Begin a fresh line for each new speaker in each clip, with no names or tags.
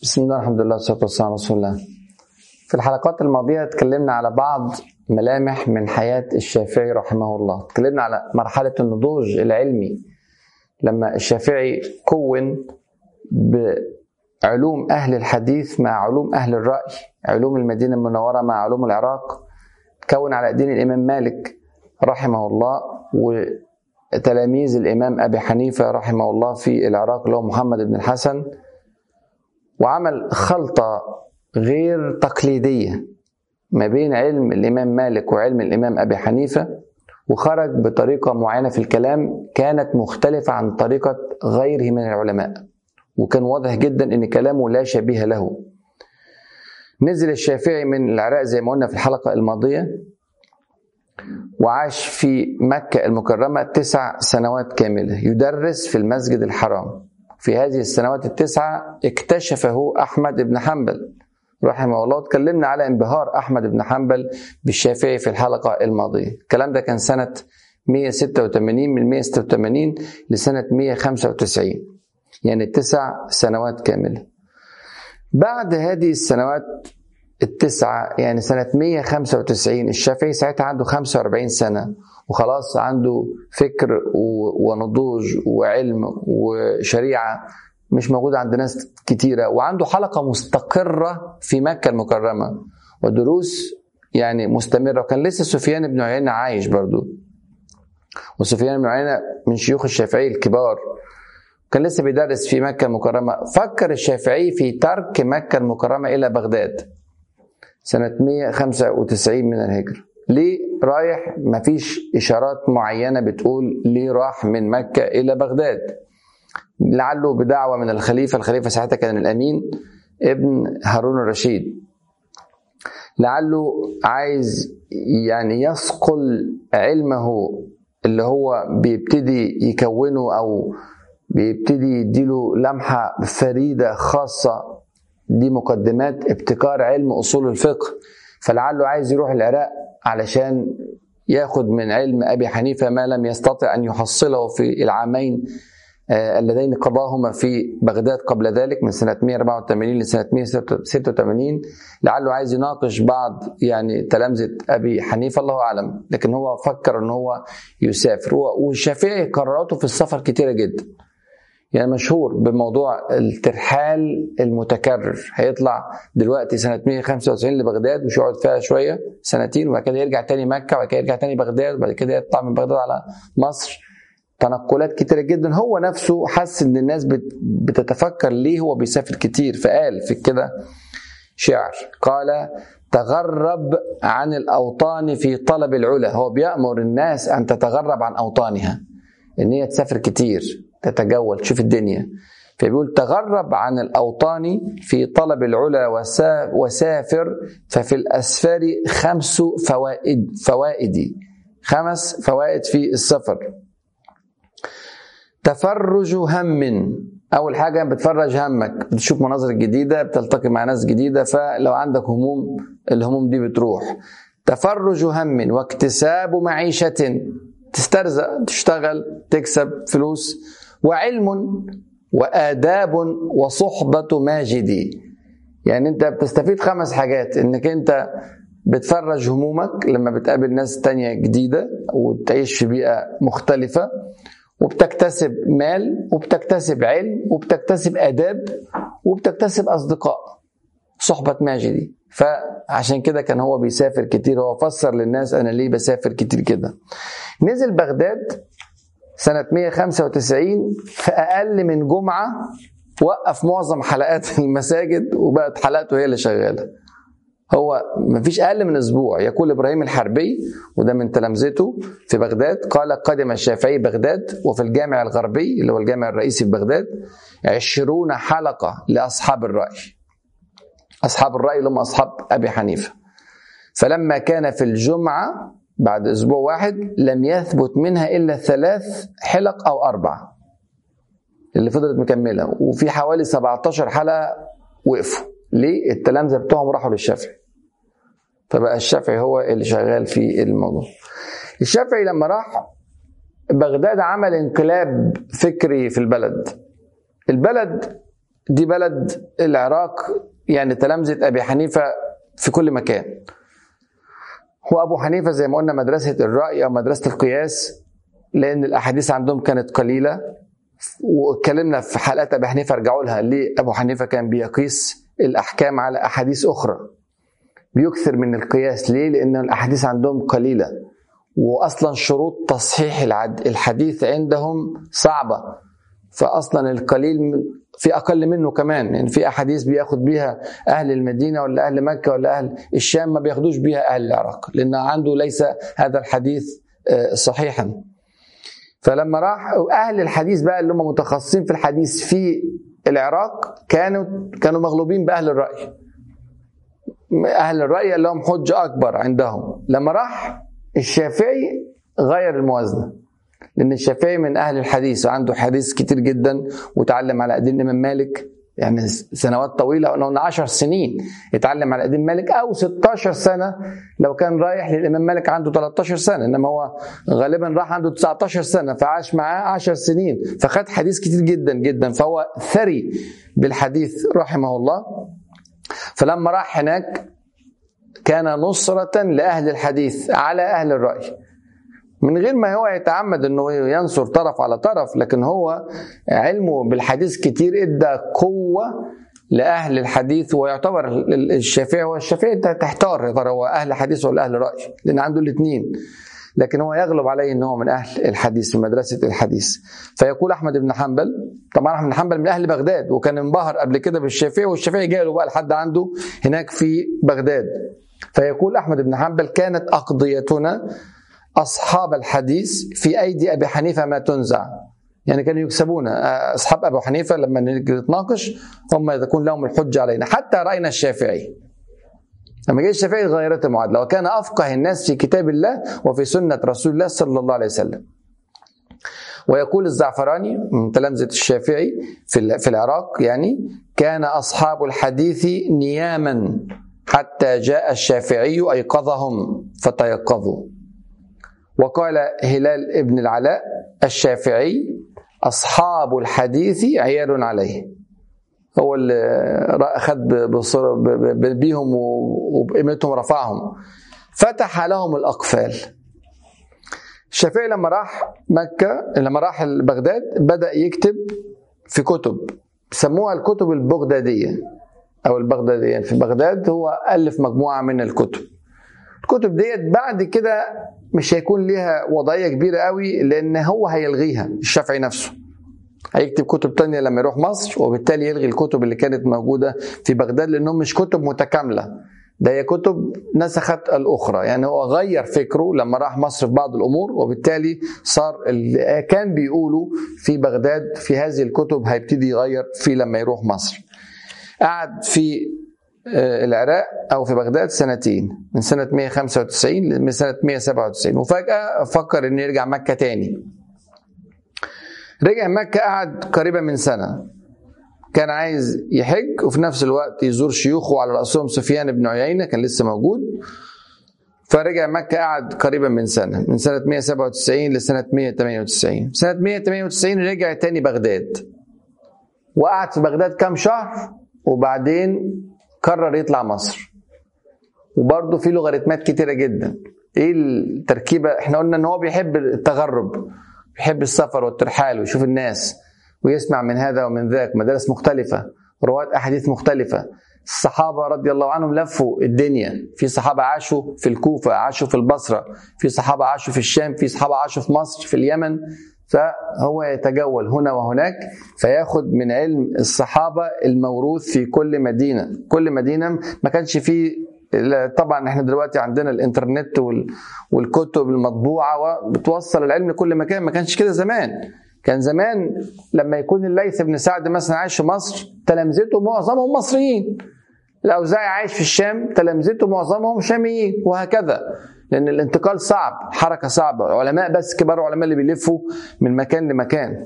بسم الله الحمد لله والصلاة والسلام على رسول الله في الحلقات الماضية اتكلمنا على بعض ملامح من حياة الشافعي رحمه الله اتكلمنا على مرحلة النضوج العلمي لما الشافعي كون بعلوم أهل الحديث مع علوم أهل الرأي علوم المدينة المنورة مع علوم العراق كون على دين الإمام مالك رحمه الله وتلاميذ الإمام أبي حنيفة رحمه الله في العراق اللي هو محمد بن الحسن وعمل خلطة غير تقليدية ما بين علم الإمام مالك وعلم الإمام أبي حنيفة وخرج بطريقة معينة في الكلام كانت مختلفة عن طريقة غيره من العلماء وكان واضح جدا أن كلامه لا شبيه له نزل الشافعي من العراق زي ما قلنا في الحلقة الماضية وعاش في مكة المكرمة تسع سنوات كاملة يدرس في المسجد الحرام في هذه السنوات التسعة اكتشفه أحمد بن حنبل رحمه الله اتكلمنا على انبهار أحمد بن حنبل بالشافعي في الحلقة الماضية الكلام ده كان سنة 186 من 186 لسنة 195 يعني تسع سنوات كاملة بعد هذه السنوات التسعة يعني سنة 195 الشافعي ساعتها عنده 45 سنة وخلاص عنده فكر ونضوج وعلم وشريعة مش موجودة عند ناس كتيرة وعنده حلقة مستقرة في مكة المكرمة ودروس يعني مستمرة وكان لسه سفيان بن عيينة عايش برضو وسفيان بن عيينة من شيوخ الشافعي الكبار كان لسه بيدرس في مكة المكرمة فكر الشافعي في ترك مكة المكرمة إلى بغداد سنة 195 من الهجرة ليه رايح مفيش إشارات معينة بتقول ليه راح من مكة إلى بغداد لعله بدعوة من الخليفة الخليفة ساعتها كان الأمين ابن هارون الرشيد لعله عايز يعني يصقل علمه اللي هو بيبتدي يكونه أو بيبتدي يديله لمحة فريدة خاصة دي مقدمات ابتكار علم أصول الفقه فلعله عايز يروح العراق علشان ياخد من علم ابي حنيفه ما لم يستطع ان يحصله في العامين اللذين قضاهما في بغداد قبل ذلك من سنة 184 لسنة 186 لعله عايز يناقش بعض يعني تلامذة أبي حنيفة الله أعلم لكن هو فكر أن هو يسافر والشافعي قراراته في السفر كتيرة جدا يعني مشهور بموضوع الترحال المتكرر هيطلع دلوقتي سنة 195 لبغداد مش يقعد فيها شوية سنتين وبعد كده يرجع تاني مكة وبعد كده يرجع تاني بغداد وبعد كده يطلع من بغداد على مصر تنقلات كتيرة جدا هو نفسه حس ان الناس بتتفكر ليه هو بيسافر كتير فقال في كده شعر قال تغرب عن الأوطان في طلب العلا هو بيأمر الناس أن تتغرب عن أوطانها ان هي تسافر كتير تتجول تشوف الدنيا فبيقول تغرب عن الأوطان في طلب العلا وسافر ففي الأسفار خمس فوائد فوائد خمس فوائد في السفر تفرج هم أول حاجة بتفرج همك بتشوف مناظر جديدة بتلتقي مع ناس جديدة فلو عندك هموم الهموم دي بتروح تفرج هم واكتساب معيشة تسترزق تشتغل تكسب فلوس وعلم وآداب وصحبة ماجدي يعني انت بتستفيد خمس حاجات انك انت بتفرج همومك لما بتقابل ناس تانية جديدة وتعيش في بيئة مختلفة وبتكتسب مال وبتكتسب علم وبتكتسب آداب وبتكتسب أصدقاء صحبة ماجدي فعشان كده كان هو بيسافر كتير هو فسر للناس أنا ليه بسافر كتير كده نزل بغداد سنة 195 في أقل من جمعة وقف معظم حلقات المساجد وبقت حلقته هي اللي شغالة هو مفيش أقل من أسبوع يقول إبراهيم الحربي وده من تلامذته في بغداد قال قدم الشافعي بغداد وفي الجامع الغربي اللي هو الجامع الرئيسي في بغداد عشرون حلقة لأصحاب الرأي أصحاب الرأي اللي هم أصحاب أبي حنيفة فلما كان في الجمعة بعد أسبوع واحد لم يثبت منها إلا ثلاث حلق أو أربع اللي فضلت مكملة وفي حوالي 17 حلقة وقفوا ليه؟ التلامذة بتوعهم راحوا للشافعي فبقى الشافعي هو اللي شغال في الموضوع الشافعي لما راح بغداد عمل انقلاب فكري في البلد البلد دي بلد العراق يعني تلامذة أبي حنيفة في كل مكان وأبو حنيفة زي ما قلنا مدرسة الرأي أو مدرسة القياس لأن الأحاديث عندهم كانت قليلة واتكلمنا في حلقات أبي حنيفة ارجعوا لها ليه أبو حنيفة كان بيقيس الأحكام على أحاديث أخرى بيكثر من القياس ليه؟ لأن الأحاديث عندهم قليلة وأصلا شروط تصحيح الحديث عندهم صعبة فأصلا القليل في أقل منه كمان يعني في أحاديث بياخد بيها أهل المدينة ولا أهل مكة ولا أهل الشام ما بياخدوش بيها أهل العراق لأن عنده ليس هذا الحديث صحيحا فلما راح أهل الحديث بقى اللي هم متخصصين في الحديث في العراق كانوا كانوا مغلوبين بأهل الرأي أهل الرأي لهم حجة أكبر عندهم لما راح الشافعي غير الموازنة لأن الشافعي من أهل الحديث وعنده حديث كتير جدا وتعلم على أيدين الإمام مالك يعني سنوات طويلة قلنا 10 سنين يتعلم على أيدين مالك أو 16 سنة لو كان رايح للإمام مالك عنده 13 سنة إنما هو غالبا راح عنده 19 سنة فعاش معاه 10 سنين فخد حديث كتير جدا جدا فهو ثري بالحديث رحمه الله فلما راح هناك كان نصرة لأهل الحديث على أهل الرأي من غير ما هو يتعمد انه ينصر طرف على طرف لكن هو علمه بالحديث كتير ادى قوه لاهل الحديث ويعتبر الشافعي هو الشافعي انت تحتار يا ترى هو اهل حديث ولا اهل راي لان عنده الاثنين لكن هو يغلب عليه ان هو من اهل الحديث في مدرسه الحديث فيقول احمد بن حنبل طبعا احمد بن حنبل من اهل بغداد وكان انبهر قبل كده بالشافعي والشافعي جاي له بقى لحد عنده هناك في بغداد فيقول احمد بن حنبل كانت اقضيتنا أصحاب الحديث في أيدي أبي حنيفة ما تنزع يعني كانوا يكسبون أصحاب أبو حنيفة لما نيجي نتناقش هم يكون لهم الحجة علينا حتى رأينا الشافعي لما جه الشافعي غيرت المعادلة وكان أفقه الناس في كتاب الله وفي سنة رسول الله صلى الله عليه وسلم ويقول الزعفراني من تلامذة الشافعي في العراق يعني كان أصحاب الحديث نياما حتى جاء الشافعي أيقظهم فتيقظوا وقال هلال ابن العلاء الشافعي أصحاب الحديث عيال عليه هو اللي أخذ بيهم وبقيمتهم رفعهم فتح لهم الأقفال الشافعي لما راح مكة لما راح بغداد بدأ يكتب في كتب سموها الكتب البغدادية أو البغدادية في بغداد هو ألف مجموعة من الكتب الكتب ديت بعد كده مش هيكون ليها وضعيه كبيره قوي لان هو هيلغيها الشافعي نفسه هيكتب كتب تانية لما يروح مصر وبالتالي يلغي الكتب اللي كانت موجودة في بغداد لأنهم مش كتب متكاملة ده هي كتب نسخت الأخرى يعني هو غير فكره لما راح مصر في بعض الأمور وبالتالي صار اللي كان بيقوله في بغداد في هذه الكتب هيبتدي يغير في لما يروح مصر قعد في العراق او في بغداد سنتين من سنه 195 من سنه 197 وفجاه فكر انه يرجع مكه تاني رجع مكه قعد قريبا من سنه كان عايز يحج وفي نفس الوقت يزور شيوخه على راسهم سفيان بن عيينه كان لسه موجود فرجع مكة قعد قريبا من سنة من سنة 197 لسنة 198 سنة 198 رجع تاني بغداد وقعد في بغداد كام شهر وبعدين قرر يطلع مصر وبرضه في لوغاريتمات كتيره جدا ايه التركيبه احنا قلنا ان هو بيحب التغرب بيحب السفر والترحال ويشوف الناس ويسمع من هذا ومن ذاك مدارس مختلفه رواة احاديث مختلفه الصحابة رضي الله عنهم لفوا الدنيا في صحابة عاشوا في الكوفة عاشوا في البصرة في صحابة عاشوا في الشام في صحابة عاشوا في مصر في اليمن فهو يتجول هنا وهناك فياخد من علم الصحابة الموروث في كل مدينة كل مدينة ما كانش فيه طبعا احنا دلوقتي عندنا الانترنت والكتب المطبوعة بتوصل العلم لكل مكان ما كانش كده زمان كان زمان لما يكون الليث بن سعد مثلا عايش في مصر تلامذته معظمهم مصريين الأوزاعي عايش في الشام تلامذته معظمهم شاميين وهكذا لأن الانتقال صعب حركة صعبة علماء بس كبار علماء اللي بيلفوا من مكان لمكان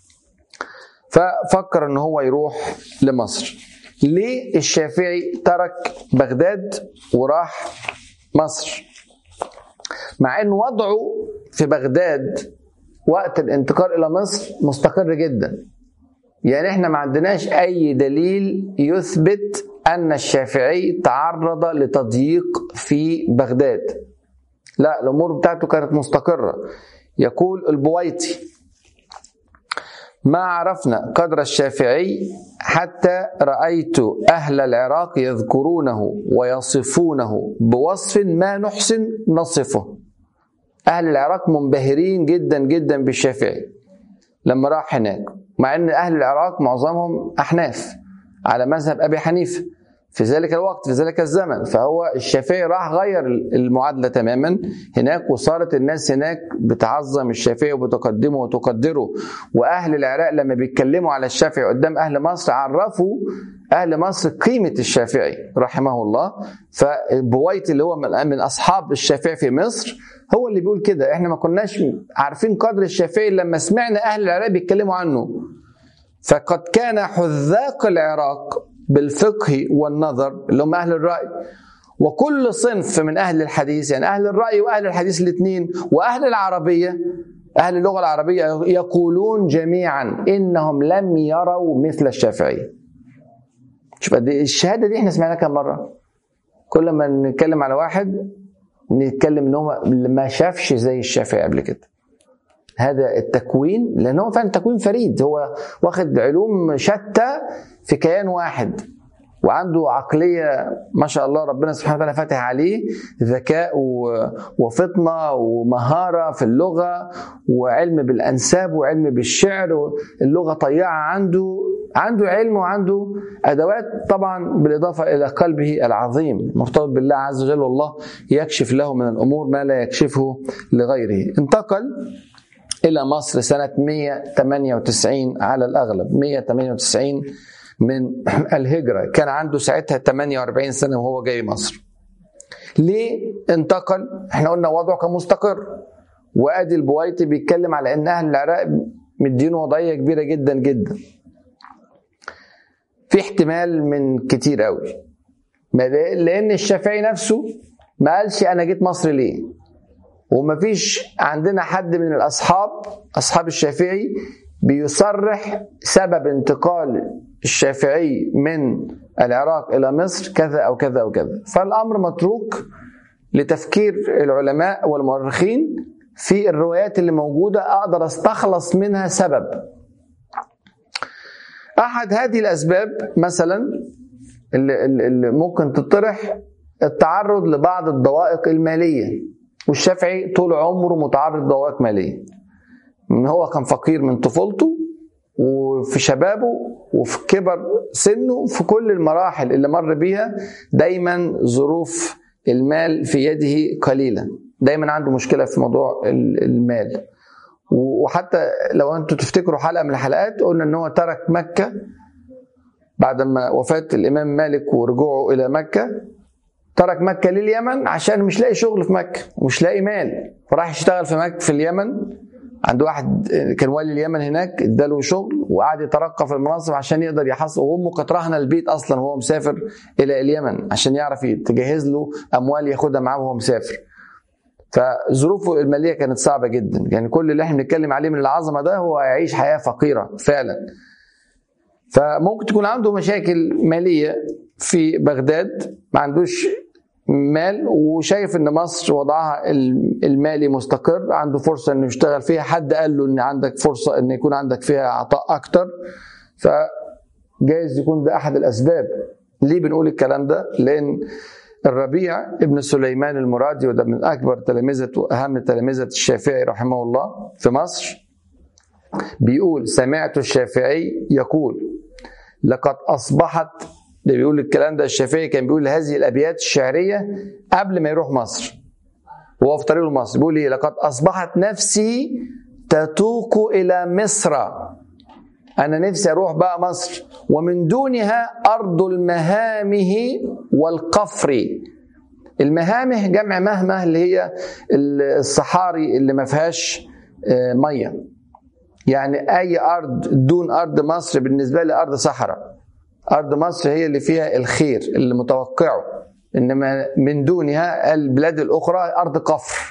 ففكر ان هو يروح لمصر ليه الشافعي ترك بغداد وراح مصر مع ان وضعه في بغداد وقت الانتقال الى مصر مستقر جدا يعني احنا ما عندناش اي دليل يثبت ان الشافعي تعرض لتضييق في بغداد لا الامور بتاعته كانت مستقره يقول البويطي ما عرفنا قدر الشافعي حتى رايت اهل العراق يذكرونه ويصفونه بوصف ما نحسن نصفه اهل العراق منبهرين جدا جدا بالشافعي لما راح هناك مع ان اهل العراق معظمهم احناف على مذهب ابي حنيفه في ذلك الوقت في ذلك الزمن فهو الشافعي راح غير المعادله تماما هناك وصارت الناس هناك بتعظم الشافعي وبتقدمه وتقدره واهل العراق لما بيتكلموا على الشافعي قدام اهل مصر عرفوا اهل مصر قيمه الشافعي رحمه الله فبويت اللي هو من اصحاب الشافعي في مصر هو اللي بيقول كده احنا ما كناش عارفين قدر الشافعي لما سمعنا اهل العراق بيتكلموا عنه فقد كان حذاق العراق بالفقه والنظر اللي هم اهل الراي وكل صنف من اهل الحديث يعني اهل الراي واهل الحديث الاثنين واهل العربيه اهل اللغه العربيه يقولون جميعا انهم لم يروا مثل الشافعي شوف قد الشهاده دي احنا سمعناها كم مره كل ما نتكلم على واحد نتكلم ان هو ما شافش زي الشافعي قبل كده هذا التكوين لان هو فعلا تكوين فريد هو واخد علوم شتى في كيان واحد وعنده عقلية ما شاء الله ربنا سبحانه وتعالى فاتح عليه ذكاء وفطنة ومهارة في اللغة وعلم بالأنساب وعلم بالشعر اللغة طيعة عنده عنده علم وعنده أدوات طبعا بالإضافة إلى قلبه العظيم مرتبط بالله عز وجل والله يكشف له من الأمور ما لا يكشفه لغيره انتقل إلى مصر سنة 198 على الأغلب 198 من الهجرة كان عنده ساعتها 48 سنة وهو جاي مصر ليه انتقل احنا قلنا وضعه كان مستقر وادي البويطي بيتكلم على ان اهل العراق مدين وضعيه كبيره جدا جدا في احتمال من كتير قوي لان الشافعي نفسه ما قالش انا جيت مصر ليه ومفيش عندنا حد من الاصحاب اصحاب الشافعي بيصرح سبب انتقال الشافعي من العراق الى مصر كذا او كذا او كذا فالامر متروك لتفكير العلماء والمؤرخين في الروايات اللي موجوده اقدر استخلص منها سبب احد هذه الاسباب مثلا اللي, اللي ممكن تطرح التعرض لبعض الضوائق الماليه والشافعي طول عمره متعرض لضوائق ماليه ان هو كان فقير من طفولته وفي شبابه وفي كبر سنه في كل المراحل اللي مر بيها دايما ظروف المال في يده قليله دايما عنده مشكله في موضوع المال وحتى لو انتوا تفتكروا حلقه من الحلقات قلنا ان هو ترك مكه بعد ما وفاه الامام مالك ورجوعه الى مكه ترك مكه لليمن عشان مش لاقي شغل في مكه ومش لاقي مال فراح يشتغل في مكه في اليمن عند واحد كان والي اليمن هناك اداله شغل وقعد يترقى في المناصب عشان يقدر يحصل وامه كانت راهنه البيت اصلا وهو مسافر الى اليمن عشان يعرف تجهز له اموال ياخدها معاه وهو مسافر فظروفه الماليه كانت صعبه جدا يعني كل اللي احنا بنتكلم عليه من العظمه ده هو يعيش حياه فقيره فعلا فممكن تكون عنده مشاكل ماليه في بغداد ما عندوش مال وشايف ان مصر وضعها المالي مستقر عنده فرصه انه يشتغل فيها حد قال له ان عندك فرصه ان يكون عندك فيها عطاء اكتر فجايز يكون ده احد الاسباب ليه بنقول الكلام ده لان الربيع ابن سليمان المرادي وده من اكبر تلامذه واهم تلامذه الشافعي رحمه الله في مصر بيقول سمعت الشافعي يقول لقد اصبحت اللي بيقول الكلام ده الشافعي كان بيقول هذه الابيات الشعريه قبل ما يروح مصر وهو في طريقه لمصر بيقول ايه لقد اصبحت نفسي تتوق الى مصر انا نفسي اروح بقى مصر ومن دونها ارض المهامه والقفر المهامه جمع مهمه اللي هي الصحاري اللي ما فيهاش ميه يعني اي ارض دون ارض مصر بالنسبه لي ارض صحراء أرض مصر هي اللي فيها الخير اللي متوقعه إنما من دونها البلاد الأخرى أرض قفر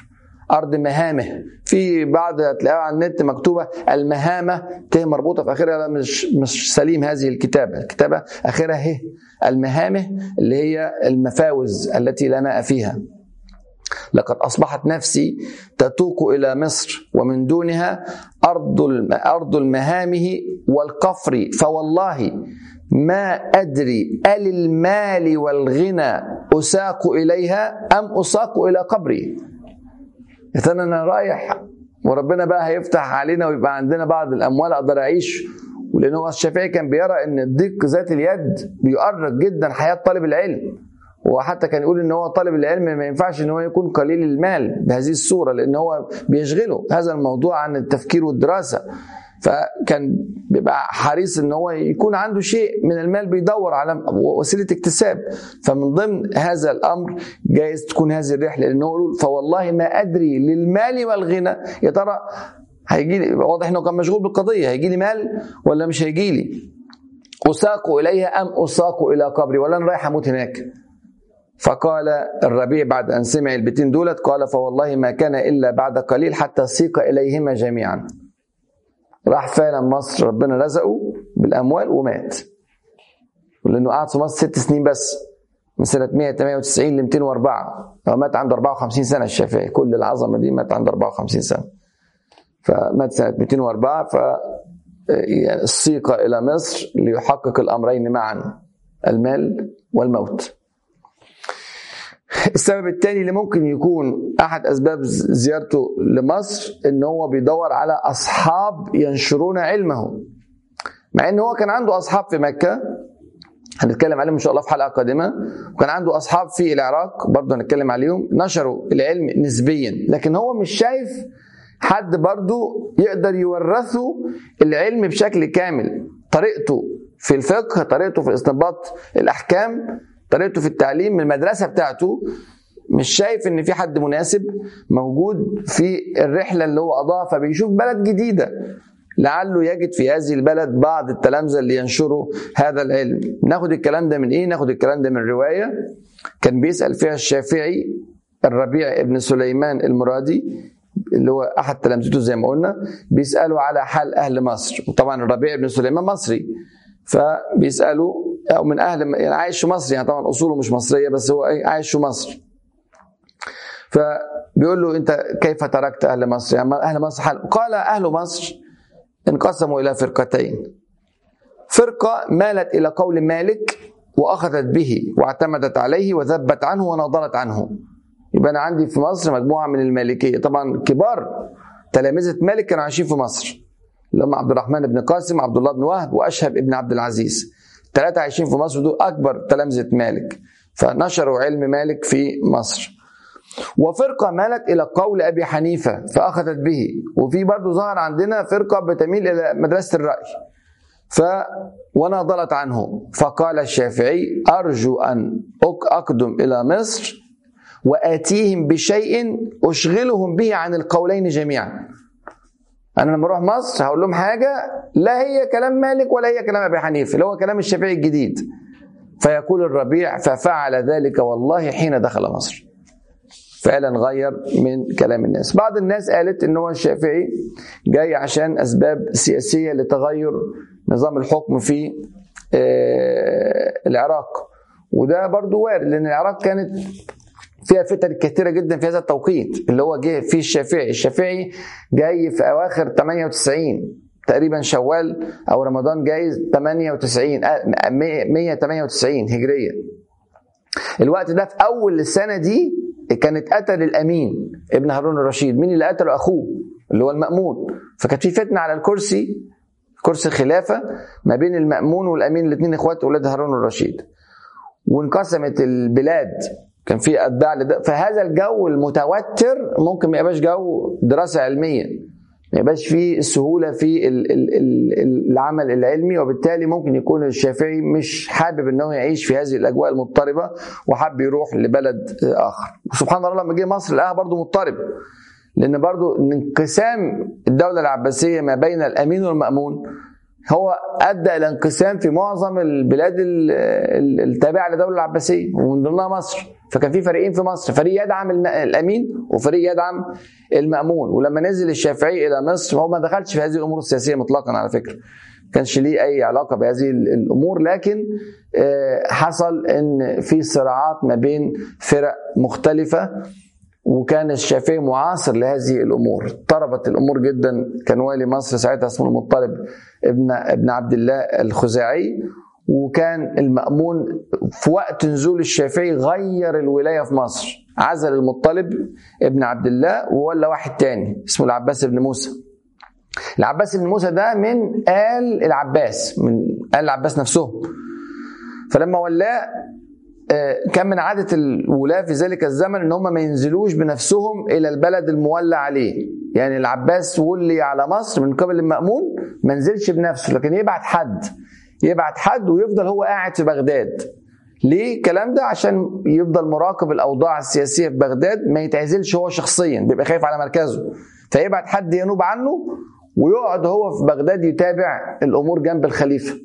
ارض مهامه في بعض هتلاقيها على النت مكتوبه المهامه ت مربوطه في اخرها لا مش مش سليم هذه الكتابه الكتابه اخرها ه المهامه اللي هي المفاوز التي لا ماء فيها لقد اصبحت نفسي تتوق الى مصر ومن دونها ارض ارض المهامه والكفر فوالله ما ادري ال المال والغنى اساق اليها ام اساق الى قبري يا انا رايح وربنا بقى هيفتح علينا ويبقى عندنا بعض الاموال اقدر اعيش ولان هو الشافعي كان بيرى ان الضيق ذات اليد بيؤرق جدا حياه طالب العلم وحتى كان يقول ان هو طالب العلم ما ينفعش ان هو يكون قليل المال بهذه الصوره لان هو بيشغله هذا الموضوع عن التفكير والدراسه فكان بيبقى حريص ان هو يكون عنده شيء من المال بيدور على وسيله اكتساب فمن ضمن هذا الامر جايز تكون هذه الرحله لانه يقول فوالله ما ادري للمال والغنى يا ترى هيجي لي واضح انه كان مشغول بالقضيه هيجي لي مال ولا مش هيجي لي اساق اليها ام اساق الى قبري ولا انا رايح اموت هناك فقال الربيع بعد ان سمع البيتين دولت قال فوالله ما كان الا بعد قليل حتى سيق اليهما جميعا راح فعلا مصر ربنا رزقه بالاموال ومات لانه قعد في مصر ست سنين بس من سنه 198 ل 204 هو مات عنده 54 سنه الشافعي كل العظمه دي مات عنده 54 سنه فمات سنه 204 ف يعني السيق الى مصر ليحقق الامرين معا المال والموت السبب الثاني اللي ممكن يكون احد اسباب زيارته لمصر ان هو بيدور على اصحاب ينشرون علمه مع ان هو كان عنده اصحاب في مكه هنتكلم عليهم ان شاء الله في حلقه قادمه وكان عنده اصحاب في العراق برضه هنتكلم عليهم نشروا العلم نسبيا لكن هو مش شايف حد برضه يقدر يورثه العلم بشكل كامل طريقته في الفقه طريقته في استنباط الاحكام طريقته في التعليم من المدرسه بتاعته مش شايف ان في حد مناسب موجود في الرحله اللي هو قضاها فبيشوف بلد جديده لعله يجد في هذه البلد بعض التلامذه اللي ينشروا هذا العلم ناخد الكلام ده من ايه ناخد الكلام ده من روايه كان بيسال فيها الشافعي الربيع ابن سليمان المرادي اللي هو احد تلامذته زي ما قلنا بيسالوا على حال اهل مصر وطبعا الربيع ابن سليمان مصري فبيسالوا او من اهل يعني عايش في مصر يعني طبعا اصوله مش مصريه بس هو عايش في مصر فبيقول له انت كيف تركت اهل مصر يعني اهل مصر حال قال اهل مصر انقسموا الى فرقتين فرقه مالت الى قول مالك واخذت به واعتمدت عليه وذبت عنه وناضلت عنه يبقى انا عندي في مصر مجموعه من المالكيه طبعا كبار تلامذه مالك كانوا عايشين في مصر اللي هم عبد الرحمن بن قاسم عبد الله بن وهب واشهب ابن عبد العزيز ثلاثه عايشين في مصر دول اكبر تلامذه مالك فنشروا علم مالك في مصر وفرقة مالت إلى قول أبي حنيفة فأخذت به وفي برضه ظهر عندنا فرقة بتميل إلى مدرسة الرأي ف وناضلت عنه فقال الشافعي أرجو أن أقدم إلى مصر وآتيهم بشيء أشغلهم به عن القولين جميعا أنا لما أروح مصر هقول لهم حاجة لا هي كلام مالك ولا هي كلام أبي حنيفة اللي هو كلام الشافعي الجديد فيقول الربيع ففعل ذلك والله حين دخل مصر فعلا غير من كلام الناس بعض الناس قالت ان هو الشافعي جاي عشان اسباب سياسيه لتغير نظام الحكم في العراق وده برضو وارد لان العراق كانت فيها فتن كثيره جدا في هذا التوقيت اللي هو جه فيه الشافعي الشافعي جاي في اواخر 98 تقريبا شوال او رمضان جاي 98 198 هجريه الوقت ده في اول السنه دي كانت قتل الامين ابن هارون الرشيد مين اللي قتله اخوه اللي هو المامون فكانت في فتنه على الكرسي كرسي الخلافه ما بين المامون والامين الاثنين اخوات اولاد هارون الرشيد وانقسمت البلاد كان في اتباع لده فهذا الجو المتوتر ممكن ما يبقاش جو دراسه علميه ما يبقاش فيه السهوله في العمل العلمي وبالتالي ممكن يكون الشافعي مش حابب انه يعيش في هذه الاجواء المضطربه وحب يروح لبلد اخر وسبحان الله لما جه مصر لقاها برضه مضطرب لان برضه انقسام الدوله العباسيه ما بين الامين والمامون هو ادى الى انقسام في معظم البلاد التابعه للدوله العباسيه ومن ضمنها مصر فكان في فريقين في مصر فريق يدعم الامين وفريق يدعم المامون ولما نزل الشافعي الى مصر هو ما دخلش في هذه الامور السياسيه مطلقا على فكره كانش ليه اي علاقه بهذه الامور لكن حصل ان في صراعات ما بين فرق مختلفه وكان الشافعي معاصر لهذه الامور اضطربت الامور جدا كان والي مصر ساعتها اسمه المطلب ابن ابن عبد الله الخزاعي وكان المأمون في وقت نزول الشافعي غير الولايه في مصر عزل المطلب ابن عبد الله وولى واحد تاني اسمه العباس بن موسى العباس بن موسى ده من آل العباس من آل العباس نفسهم فلما ولاه كان من عادة الولاة في ذلك الزمن ان هم ما ينزلوش بنفسهم الى البلد المولى عليه يعني العباس ولي على مصر من قبل المأمون ما نزلش بنفسه لكن يبعت حد يبعت حد ويفضل هو قاعد في بغداد ليه الكلام ده عشان يفضل مراقب الاوضاع السياسيه في بغداد ما يتعزلش هو شخصيا بيبقى خايف على مركزه فيبعت حد ينوب عنه ويقعد هو في بغداد يتابع الامور جنب الخليفه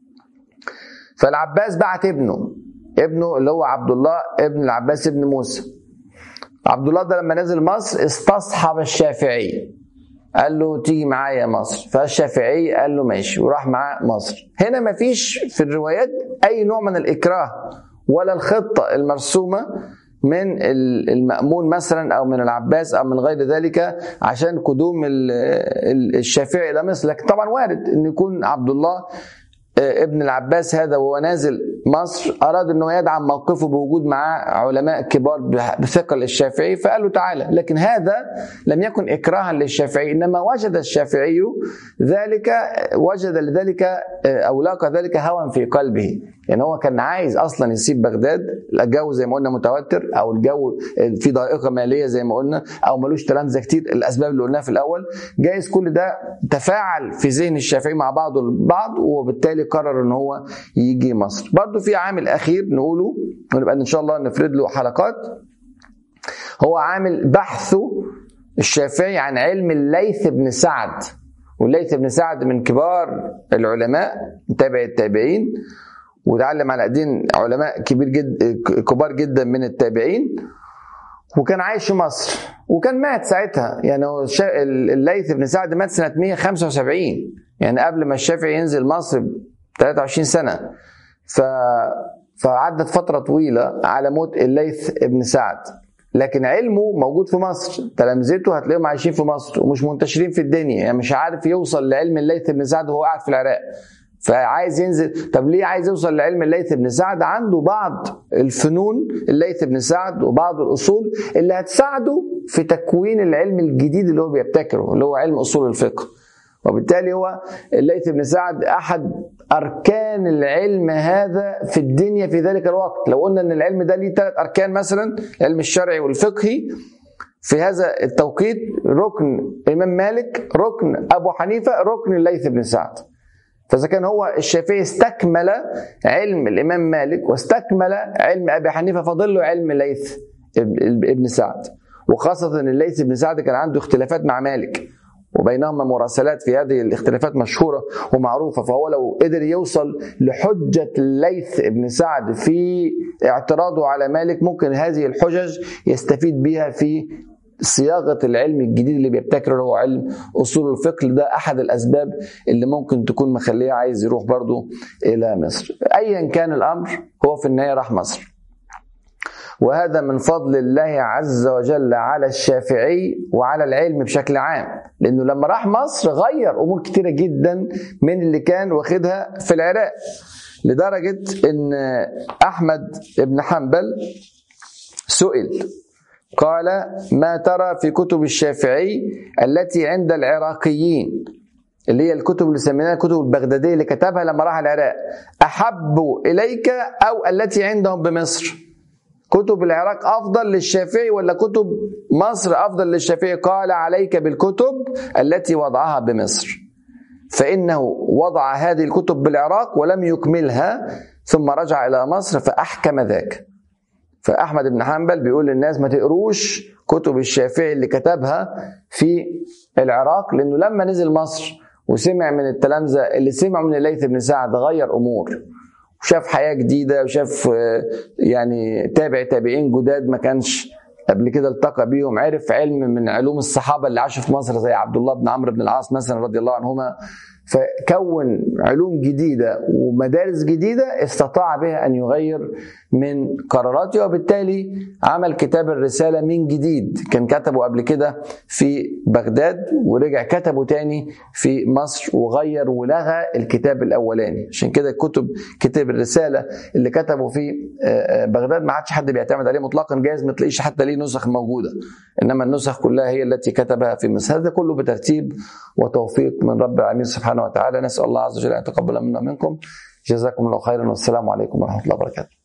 فالعباس بعت ابنه ابنه اللي هو عبد الله ابن العباس ابن موسى عبد الله ده لما نزل مصر استصحب الشافعي قال له تيجي معايا مصر فالشافعي قال له ماشي وراح معاه مصر هنا ما فيش في الروايات اي نوع من الاكراه ولا الخطه المرسومه من المأمون مثلا او من العباس او من غير ذلك عشان قدوم الشافعي الى مصر لكن طبعا وارد ان يكون عبد الله ابن العباس هذا وهو نازل مصر اراد انه يدعم موقفه بوجود معاه علماء كبار بثقل الشافعي فقال له تعالى لكن هذا لم يكن اكراها للشافعي انما وجد الشافعي ذلك وجد لذلك او لاقى ذلك هوى في قلبه يعني هو كان عايز اصلا يسيب بغداد الجو زي ما قلنا متوتر او الجو في ضائقه ماليه زي ما قلنا او ملوش تلامذه كتير الاسباب اللي قلناها في الاول جايز كل ده تفاعل في ذهن الشافعي مع بعضه البعض وبالتالي قرر ان هو يجي مصر برضو في عامل اخير نقوله ونبقى ان شاء الله نفرد له حلقات هو عامل بحثه الشافعي عن علم الليث بن سعد والليث بن سعد من كبار العلماء تابع التابعين وتعلم على ايدين علماء كبير جد كبار جدا من التابعين وكان عايش في مصر وكان مات ساعتها يعني الليث بن سعد مات سنه 175 يعني قبل ما الشافعي ينزل مصر ب 23 سنه ف فعدت فتره طويله على موت الليث بن سعد لكن علمه موجود في مصر تلامذته هتلاقيهم عايشين في مصر ومش منتشرين في الدنيا يعني مش عارف يوصل لعلم الليث بن سعد وهو قاعد في العراق فعايز ينزل طب ليه عايز يوصل لعلم الليث بن سعد عنده بعض الفنون الليث بن سعد وبعض الاصول اللي هتساعده في تكوين العلم الجديد اللي هو بيبتكره اللي هو علم اصول الفقه وبالتالي هو الليث بن سعد احد اركان العلم هذا في الدنيا في ذلك الوقت لو قلنا ان العلم ده ليه ثلاث اركان مثلا العلم الشرعي والفقهي في هذا التوقيت ركن الامام مالك ركن ابو حنيفه ركن الليث بن سعد فاذا كان هو الشافعي استكمل علم الامام مالك واستكمل علم ابي حنيفه فضل له علم الليث ابن سعد وخاصه ان الليث بن سعد كان عنده اختلافات مع مالك وبينهما مراسلات في هذه الاختلافات مشهوره ومعروفه فهو لو قدر يوصل لحجه الليث بن سعد في اعتراضه على مالك ممكن هذه الحجج يستفيد بها في صياغه العلم الجديد اللي بيبتكره هو علم اصول الفقه ده احد الاسباب اللي ممكن تكون مخليه عايز يروح برضه الى مصر ايا كان الامر هو في النهايه راح مصر وهذا من فضل الله عز وجل على الشافعي وعلى العلم بشكل عام لانه لما راح مصر غير امور كتيره جدا من اللي كان واخدها في العراق لدرجه ان احمد بن حنبل سئل قال ما ترى في كتب الشافعي التي عند العراقيين اللي هي الكتب اللي سميناها الكتب البغداديه اللي كتبها لما راح العراق احب اليك او التي عندهم بمصر كتب العراق افضل للشافعي ولا كتب مصر افضل للشافعي قال عليك بالكتب التي وضعها بمصر فانه وضع هذه الكتب بالعراق ولم يكملها ثم رجع الى مصر فاحكم ذاك فاحمد بن حنبل بيقول للناس ما تقروش كتب الشافعي اللي كتبها في العراق لانه لما نزل مصر وسمع من التلامذه اللي سمعوا من الليث بن سعد غير امور وشاف حياه جديده وشاف يعني تابع تابعين جداد ما كانش قبل كده التقى بيهم عرف علم من علوم الصحابه اللي عاشوا في مصر زي عبد الله بن عمرو بن العاص مثلا رضي الله عنهما فكون علوم جديده ومدارس جديده استطاع بها ان يغير من قراراته وبالتالي عمل كتاب الرساله من جديد كان كتبه قبل كده في بغداد ورجع كتبه تاني في مصر وغير ولغى الكتاب الاولاني عشان كده كتب كتاب الرساله اللي كتبه في بغداد ما عادش حد بيعتمد عليه مطلقا جايز ما تلاقيش حتى ليه نسخ موجوده انما النسخ كلها هي التي كتبها في مصر هذا كله بترتيب وتوفيق من رب العالمين سبحانه وتعالى نسال الله عز وجل ان يتقبل منا منكم جزاكم الله خيرا والسلام عليكم ورحمه الله وبركاته